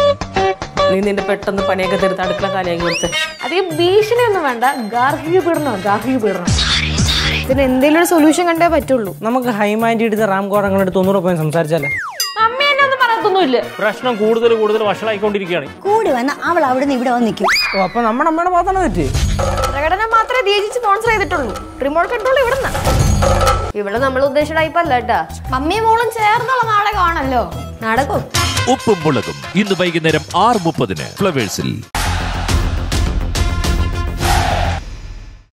നീ നിന്റെ പെട്ടെന്ന് പണിയൊക്കെ തീർത്ത് അടുക്കള കാലിയാക്കി കൊടുത്ത് അധികം ഭീഷണിയൊന്നും വേണ്ട ഗാർഹിക പീഡനം ഗാർഹിക പീഡനം ഇതിന് എന്തെങ്കിലും ഒരു സൊല്യൂഷൻ കണ്ടേ പറ്റുള്ളൂ നമുക്ക് ഹൈമാൻഡ് എടുത്ത് റാം കോറങ്ങളുടെ തൊണ്ണൂറ് പോയി സംസാരിച്ചാലേ അമ്മ എന്നെ ഒന്നും പറയത്തൊന്നുമില്ല പ്രശ്നം കൂടുതൽ കൂടുതൽ വഷളായിക്കൊണ്ടിരിക്കുകയാണ് കൂടി വന്ന അവൾ അവിടുന്ന് ഇവിടെ വന്ന് നിൽക്കും ഓ അപ്പൊ നമ്മുടെ അമ്മയുടെ ഭാഗത്താണ് തെറ്റ് പ്രകടനം മാത്രമേ ഡിജി സ്പോൺസർ ചെയ്തിട്ടുള്ളൂ റിമോട്ട് കൺട്രോൾ ഇവിടുന്ന് ഇവിടെ നമ്മൾ ഉദ്ദേശിച്ച ടൈപ്പ് അല്ല കേട്ടാ മമ്മിയും മോളും ചേർന്നുള്ള നാടകമാണല്ലോ നാടകം ഉപ്പും മുളകും ഇന്ന് വൈകുന്നേരം ആറ് മുപ്പതിന് ഫ്ലവേഴ്സിൽ